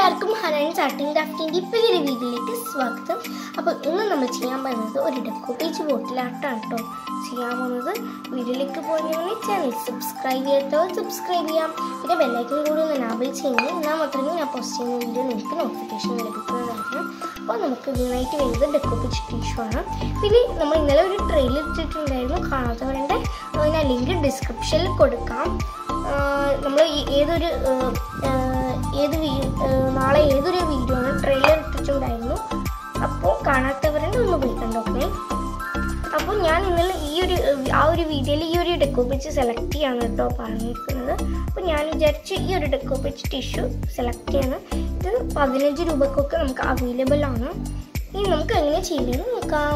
എല്ലാവർക്കും ഹനാൻസ് ആർട്ടിംഗ് ക്രാഫ്റ്റിൻ്റെ പുതിയൊരു വീഡിയോയിലേക്ക് സ്വാഗതം അപ്പോൾ ഇന്ന് നമ്മൾ ചെയ്യാൻ പോകുന്നത് ഒരു ഡെക്കോ പേജ് ബോട്ടിലാട്ടാണ് കേട്ടോ ചെയ്യാൻ പോകുന്നത് വീഡിയോയിലേക്ക് പോകുന്നതിന് ചാനൽ സബ്സ്ക്രൈബ് ചെയ്യാത്തവർ സബ്സ്ക്രൈബ് ചെയ്യാം പിന്നെ ബെല്ലൈക്കൻ കൂടി ഒന്ന് എനാബിൾ ചെയ്യുന്നത് എന്നാൽ മാത്രമേ ഞാൻ പോസ്റ്റ് ചെയ്യുന്ന വീഡിയോ നിങ്ങൾക്ക് നോട്ടിഫിക്കേഷൻ ലഭിക്കുന്നതായിരിക്കും അപ്പോൾ നമുക്ക് ഇതിനായിട്ട് വരുന്നത് ഡെക്കോ പേജ് ടിഷ്യൂ ആണ് പിന്നെ നമ്മൾ ഇന്നലെ ഒരു ട്രെയിൽ ഇട്ടിട്ടുണ്ടായിരുന്നു കാണാത്തവരുടെ ഞാൻ ലിങ്ക് ഡിസ്ക്രിപ്ഷനിൽ കൊടുക്കാം നമ്മൾ ഏതൊരു ആഹ്, ആഹ്, ഏത് വീ- ആഹ്, നാളെ ഏതൊരു വീഡിയോ ആണ് ട്രെയിലർ ഇട്ടിട്ടുണ്ടായിരുന്നു അപ്പോൾ കാണാത്തവരുണ്ട് ഒന്ന് പോയി കണ്ടോക്കെ അപ്പോൾ ഞാൻ ഇന്നലെ ഈ ഒരു ആഹ്, ആ ഒരു വീഡിയോയിൽ ഈ ഒരു ഡെക്കോ പേജ് സെലക്ട് ചെയ്യാണ് കേട്ടോ പറഞ്ഞിരിക്കുന്നത് അപ്പോൾ ഞാൻ വിചാരിച്ചു ഈ ഒരു ഡെക്കോ പേജ് ടിഷ്യൂ സെലക്ട് ചെയ്യാണ് ഇത് പതിനഞ്ച് രൂപക്കൊക്കെ നമുക്ക് അവൈലബിൾ ആണ് ഇനി നമുക്ക് എങ്ങനെ ചെയ്യുന്നത് നോക്കാം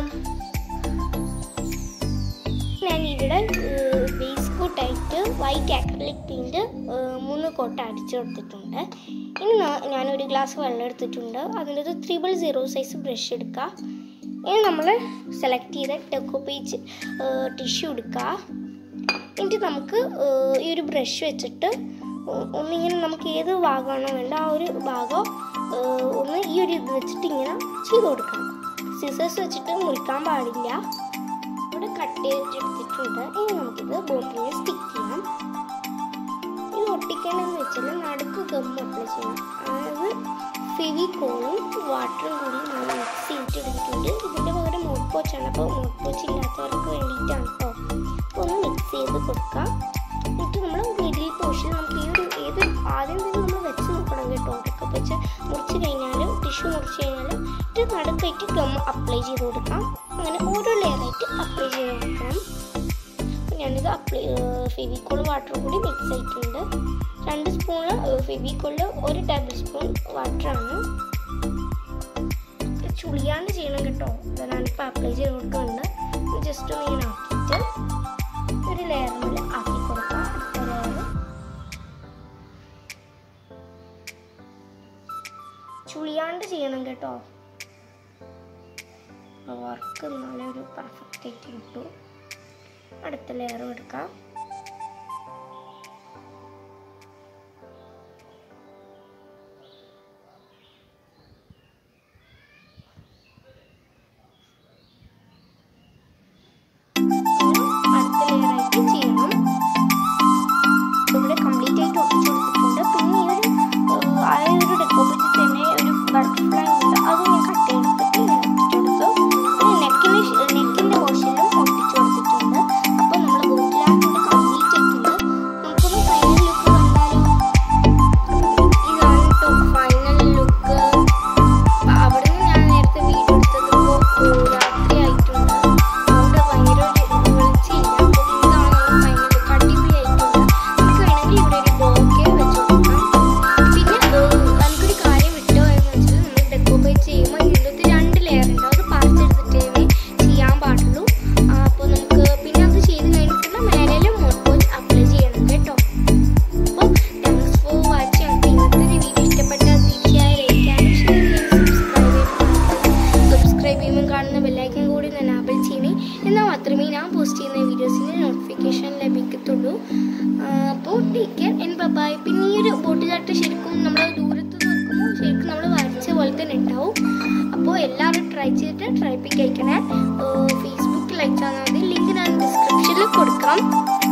ഞാൻ ഇവിടെ ബേസ് കോട്ടായിട്ട് വൈറ്റ് ആക്രലിക് പെയിൻറ്റ് മൂന്ന് കോട്ട അടിച്ചു കൊടുത്തിട്ടുണ്ട് ഇനി നാ- ഞാനൊരു ഗ്ലാസ് വെള്ളം എടുത്തിട്ടുണ്ട് അതിൻ്റെ ഒരു ത്രിബിൾ സീറോ സൈസ് ബ്രഷ് എടുക്കുക ഇനി നമ്മൾ സെലക്ട് ചെയ്ത ഡെക്കോ പേജ് ടിഷ്യൂ എടുക്കുക എന്നിട്ട് നമുക്ക് ഏഹ്, ഈ ഒരു ബ്രഷ് വെച്ചിട്ട് ഒ- ഒന്നിങ്ങനെ നമുക്ക് ഏത് ഭാഗമാണോ വേണ്ട ആ ഒരു ഭാഗം ഏഹ്, ഒന്ന് ഈ ഒരു ഇത് വെച്ചിട്ട് ഇങ്ങനെ ചെയ്ത് കൊടുക്കണം സിസേഴ്സ് വെച്ചിട്ട് മുറിക്കാൻ പാടില്ല ഇവിടെ കട്ട് ചെയ്തിട്ടെടുത്തിട്ടുണ്ട് ഇനി നമുക്കിത് ബോട്ടിലിൽ സ്റ്റിക്ക് ചെയ്യാം ഇത് ഒട്ടിക്കേണ്ടതെന്ന് വെച്ചാൽ നടുക്ക് ഗം അപ്ലൈ ചെയ്യണം അതായത് ഫെവിക്കോളും വാട്ടറും കൂടി നമ്മൾ മിക്സ് ചെയ്തിട്ടെടുത്തിട്ടുണ്ട് ഇതിൻ്റെ പകരം മോട്ട് പോച്ചാണ് അപ്പോൾ മോട്ട് പോച്ച് ഇല്ലാത്തവർക്ക് വേണ്ടിയിട്ടാണ് കേട്ടോ അപ്പോൾ ഒന്ന് മിക്സ് ചെയ്ത് കൊടുക്കാം എന്നിട്ട് നമ്മൾ മിഡിൽ പോർഷൻ നമുക്ക് ഈ ഒരു ഏത് ആദ്യം തന്നെ നമ്മൾ വെച്ച് നോക്കണം കേട്ടോ അതൊക്കെ വെച്ച് മുറിച്ച് കഴിഞ്ഞാൽ ടിഷ്യൂ മുറിച്ച് കഴിഞ്ഞാൽ ഇത് നടുക്കായിട്ട് ഗം അപ്ലൈ ചെയ്ത് കൊടുക്കാം അങ്ങനെ ഓരോ ലെയറായിട്ട് അപ്ലൈ ചെയ്ത് കൊടുക്കണം അപ്പോൾ ഞാനിത് അപ്ലൈ ഫെവിക്കോൾ വാട്ടർ കൂടി മിക്സ് ആയിട്ടുണ്ട് രണ്ട് സ്പൂണ് ഫെവിക്കോളിൽ ഒരു ടേബിൾ സ്പൂൺ വാട്ടറാണ് ചുളിയാണ്ട് ചെയ്യണം കേട്ടോ ഞാനിപ്പോൾ അപ്ലൈ ചെയ്ത് കൊടുക്കുന്നുണ്ട് ജസ്റ്റ് ഒന്ന് ഇങ്ങനെ ആക്കിയിട്ട് ഒരു ലെയറിൽ ആക്കി കൊടുക്കാം അടുത്ത ലെയർ ചുളിയാണ്ട് ചെയ്യണം കേട്ടോ വർക്ക് എന്നാലേ ഒരു പെർഫെക്റ്റ് ആയിട്ട് കിട്ടൂ അടുത്ത ലെയറും എടുക്കാം അടുത്ത ലെയറായിട്ട് ചെയ്യണം ഇവിടെ കംപ്ലീറ്റ് ആയിട്ട് ഒട്ടിച്ചു കൊടുത്തിട്ടുണ്ട് പിന്നെ ഈ ഒരു ഏഹ്, ആ ഒരു ഡെക്കോപ്പറ്റിൽ തന്നെ ഒരു ബട്ടർഫ്ലൈ ഉണ്ട് അത് ഞാൻ കട്ട് ചെയ്തെടുത്തിട്ട് ഇങ്ങനെ ഒട്ടിച്ചു കൊടുത്തു പിന്നെ നെക്കിന് നെക്കിൻ്റെ പോർഷനിലും ഒട്ടിച്ചു കൊടുത്തിട്ടുണ്ട് അപ്പോൾ നമ്മൾ ബോട്ടിലാക്കിയിട്ട് കംപ്ലീറ്റ് ആയിട്ടുണ്ട് നമുക്കൊന്ന് ഫൈനൽ ലുക്ക് കണ്ടാലോ ഇതാണ് കേട്ടോ ഫൈനൽ ലുക്ക് അവിടെ നിന്ന് ഞാൻ നേരത്തെ വീഡിയോ എടുത്തപ്പോൾ രാത്രി ആയിട്ടുണ്ട് അവിടെ ഭയങ്കര ഒരു വെളിച്ചില്ല അപ്പോൾ ഇതാണ് ഫൈനൽ ലുക്ക് അടിപൊളിയായിട്ടുണ്ട് നമുക്ക് വേണമെങ്കിൽ ഇവിടെ ഒരു ബോക്കെ വെച്ച് കൊടുക്കാം പിന്നെ ഏഹ്, നമുക്കൊരു കാര്യം വിട്ടോ എന്ന് വെച്ചാൽ നമ്മൾ ഡെക്കോപ്പേറ്റ് ചെയ്യുമ്പോൾ ഇതിൻ്റെ രണ്ട് ലെയർ ഉണ്ട് അത് പറിച്ചെടുത്തിട്ടേ ചെയ്യാൻ പാടുള്ളൂ ആ, അപ്പോൾ നമുക്ക് പിന്നെ അത് ചെയ്ത് കഴിഞ്ഞിട്ട് മേലെ മോട്ടോസ് അപ്ലൈ ചെയ്യണം കേട്ടോ അപ്പോൾ താങ്ക്സ് ഫോർ വാച്ചിങ് അപ്പോൾ ഇന്നത്തെ ഒരു വീഡിയോ ഇഷ്ടപ്പെട്ടാൽ തീർച്ചയായും ലൈക്ക് ചെയ്യാനും ഷെയർ ചെയ്യാനും സബ്സ്ക്രൈബ് ചെയ്യാനും സബ്സ്ക്രൈബ് ചെയ്യുമ്പോൾ കാണുന്ന ബെല്ലൈക്കൻ കൂടി ഒന്ന് എനാബിൾ ചെയ്യണേ എന്നാൽ മാത്രമേ ഞാൻ പോസ്റ്റ് ചെയ്യുന്ന വീഡിയോസിന് നോട്ടിഫിക്കേഷൻ ലഭിക്കത്തുള്ളൂ ആ, അപ്പോൾ ടേക്ക് കെയർ ആൻഡ് ബൈ പിന്നെ ഈ ഒരു ബോട്ടിലാട്ട് ശരിക്കും നമ്മൾ ദൂരത്ത് നോക്കുമ്പോൾ ശരിക്കും നമ്മൾ വരച്ച പോലെ തന്നെ ഉണ്ടാവും അപ്പോൾ എല്ലാവരും ട്രൈ ചെയ്തിട്ട് ട്രൈ പിക്ക് അയക്കണേ ഫേസ്ബുക്കിൽ അയച്ചാൽ മതി ലിങ്ക് ഞാൻ ഡിസ്ക്രിപ്ഷനിൽ കൊടുക്കാം